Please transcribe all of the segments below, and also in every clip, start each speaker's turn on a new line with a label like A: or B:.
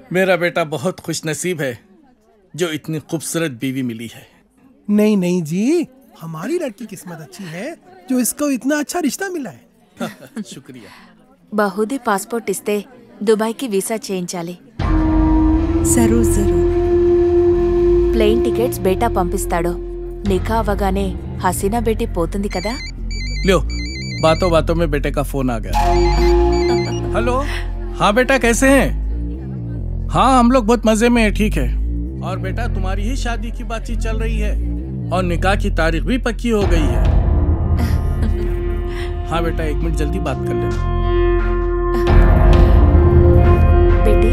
A: मेरा बेटा बहुत खुश नसीब है जो इतनी खूबसूरत बीवी मिली है
B: नहीं नहीं जी हमारी लड़की किस्मत अच्छी है जो इसको इतना अच्छा रिश्ता मिला है
A: शुक्रिया
C: బహుదీ పాస్పోర్ట్ ఇస్తే దుబాయ్కి వీసా చేయించాలి
D: जरूर जरूर
C: ప్లేన్ టికెట్స్ బేటా పంపిస్తాడు నిఖా అవ్వగానే హసీనా బేటీ పోతుంది కదా
A: लो बातों बातों में बेटे का फोन आ गया हेलो हाँ बेटा कैसे हैं हाँ हम लोग बहुत मजे में हैं ठीक है और बेटा तुम्हारी ही शादी की बातचीत चल रही है और निकाह की तारीख भी पक्की हो गई है हाँ बेटा एक मिनट जल्दी बात कर लेना
C: బేటీ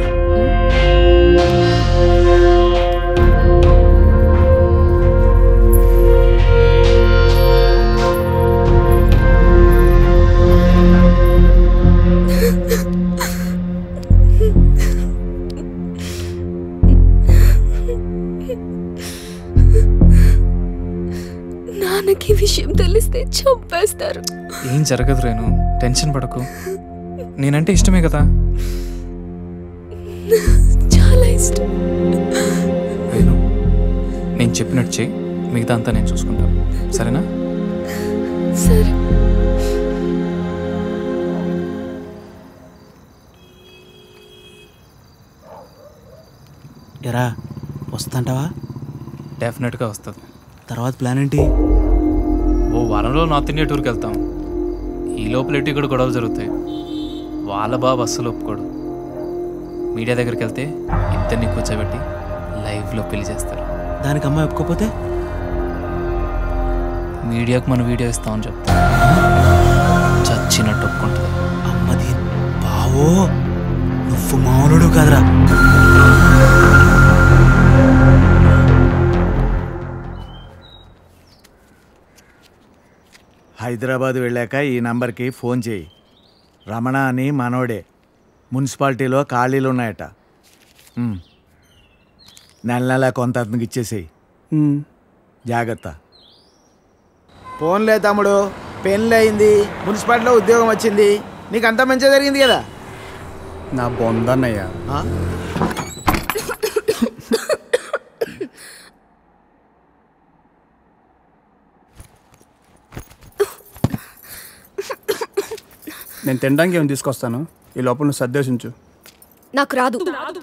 E: నాన్నకి ఈ విషయం తెలిస్తే చంపేస్తారు
F: ఏం జరగదు రేను టెన్షన్ పడకు నేనంటే ఇష్టమే కదా
E: చాలా ఇష్టం
F: రేను నేను చెప్పినట్టు చెయ్యి మిగతా అంతా నేను చూసుకుంటాను సరేనా
E: సరే
G: ఎరా వస్తుంటావా
F: డెఫినెట్గా వస్తుంది
G: తర్వాత ప్లాన్ ఏంటి
F: ఓ వారంలో నార్త్ ఇండియా టూర్కి వెళ్తాం ఈ లోపల ఇటు ఇక్కడ గొడవలు జరుగుతాయి వాళ్ళ బాబు అస్సలు ఒప్పుకోడు మీడియా దగ్గరికి వెళ్తే ఇద్దరిని కూర్చోబెట్టి లైవ్లో పెళ్లి చేస్తారు
G: దానికి అమ్మాయి ఒప్పుకోపోతే
F: మీడియాకు మన వీడియో ఇస్తామని చెప్తా చచ్చినట్టు ఒప్పుకుంటుంది
G: అమ్మది బావో నువ్వు మామూలుడు కాదురా
H: హైదరాబాద్ వెళ్ళాక ఈ నంబర్కి ఫోన్ చేయి రమణ అని మనోడే మున్సిపాలిటీలో ఖాళీలు ఉన్నాయట ఉమ్. నెల నెల కొంత అతనికి ఇచ్చేసేయి జాగ్రత్త
I: ఫోన్లే తమ్ముడు పెళ్ళి అయింది మున్సిపాలిటీలో ఉద్యోగం వచ్చింది నీకు అంతా మంచిగా జరిగింది కదా
J: నా బొందన్నయ్య
I: ఆ?
J: నేను తినడానికి ఏమైనా తీసుకొస్తాను ఈ లోపల నువ్వు సర్దేశించు
E: నాకు రాదు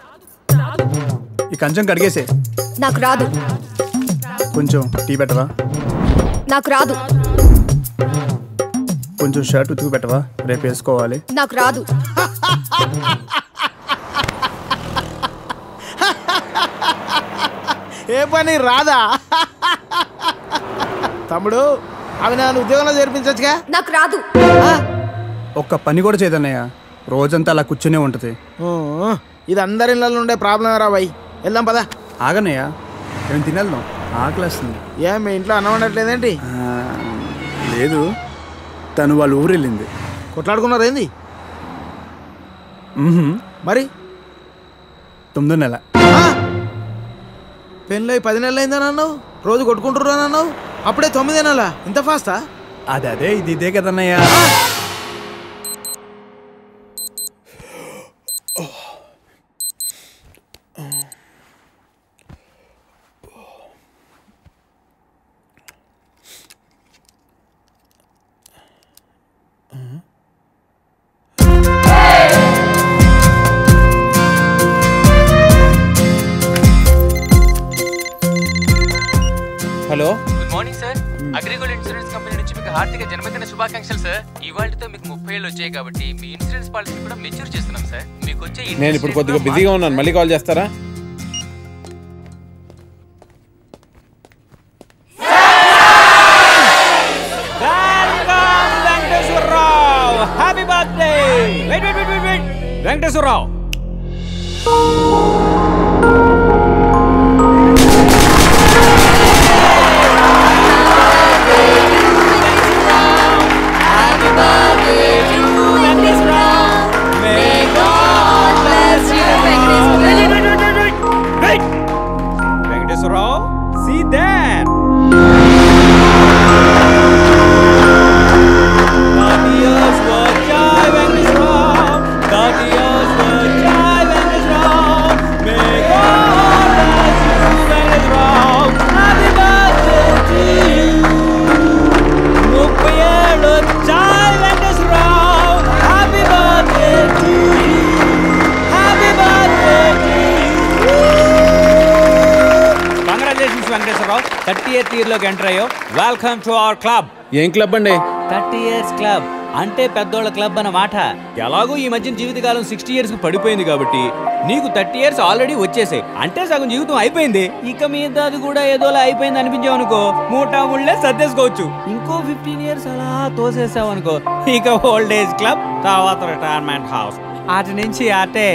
J: ఈ కంచం కడిగేసే
E: నాకు రాదు
J: కొంచెం టీ పెట్టవా
E: నాకు రాదు
J: కొంచెం షర్ట్ ఉతుకు పెట్టవా రేపు వేసుకోవాలి
E: నాకు రాదు
I: ఏ పని రాదా తమ్ముడు అవి నన్ను ఉద్యోగంలో చేర్పించచ్చుగా
E: నాకు రాదు
J: ఒక్క పని కూడా చేయదన్నయ్య రోజంతా అలా కూర్చునే ఉంటుంది
I: ఊ, ఇది అందరి ఇళ్ళలో ఉండే ప్రాబ్లం రా బాయ్ వెళ్దాం పదా
J: ఆగన్నయ్య నేను తినేద్దాం ఆకలేస్తుంది
I: ఏం మీ ఇంట్లో అన్నం ఉండట్లేదేంటి
J: ఆ, లేదు తను వాళ్ళ ఊరు వెళ్ళింది
I: కొట్లాడుకున్నారు ఏంది
J: మ్మ్హ్మ్.
I: మరి
J: తొమ్మిదో నెల
I: పెళ్ళి పది నెలలు అయిందని అన్నావు రోజు కొట్టుకుంటున్నారు అని అన్నావు అప్పుడే తొమ్మిది నెలల ఇంత ఫాస్టా
J: అదే అదే ఇది ఇదే కదన్నయ్య
K: hello
F: good morning sir Agrigold insurance company నుంచి మీకు హార్దిక జన్మదిన శుభాకాంక్షలు సార్ ఇవాళతో మీకు ముప్పై ఏళ్ళు వచ్చాయి కాబట్టి మీ ఇన్సూరెన్స్ పాలసీ కూడా మెచ్యూర్ చేస్తున్నాం సార్ మీకు వచ్చే
K: నేను ఇప్పుడు కొద్దిగా బిజీగా ఉన్నాను మళ్ళీ కాల్ చేస్తారా Venkateswararao happy birthday wait wait wait wait Venkateswararao Venkateswararao see there thirty ఇయర్లోకి ఎంటర్ అయ్యో వెల్కమ్ టు అవర్ క్లబ్
L: ఏం క్లబ్ అండి
K: థర్టీ ఇయర్స్ క్లబ్ అంటే పెద్దోళ్ళ క్లబ్ అన్నమాట ఎలాగో ఈ మధ్య జీవితకాలం సిక్స్టీ ఇయర్స్ కు పడిపోయింది కాబట్టి నీకు థర్టీ ఇయర్స్ ఆల్రెడీ వచ్చేసాయి అంటే సగం జీవితం అయిపోయింది ఇక మీద అది కూడా ఏదోలా అయిపోయింది అనిపించావు అనుకో మూటా ముళ్ళే సర్దేసుకోవచ్చు ఇంకో ఫిఫ్టీన్ ఇయర్స్ అలా తోసేసావు అనుకో ఇక ఓల్డ్ ఏజ్ క్లబ్ తర్వాత రిటైర్మెంట్ హౌస్ అటు నుంచి అటే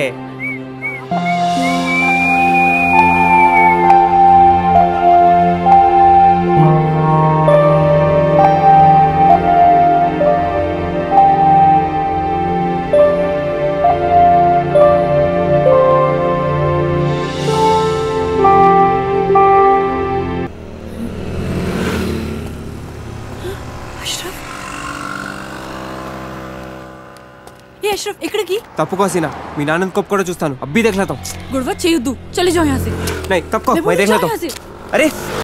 M: ఏ అష్రఫ్ ఇక్కడికి
N: తప్పుకో సీనా మీ నాన్నని కప్ కూడా చూస్తాను అబ్బీ देख लेता हूं
M: गुड़वा चाहिए चले जाओ यहाँ से
N: नहीं कब को
M: मैं
N: मैं
M: बोली
N: देख
M: जाओ
N: लेता
M: यहाँ
N: हूं
M: से
N: अरे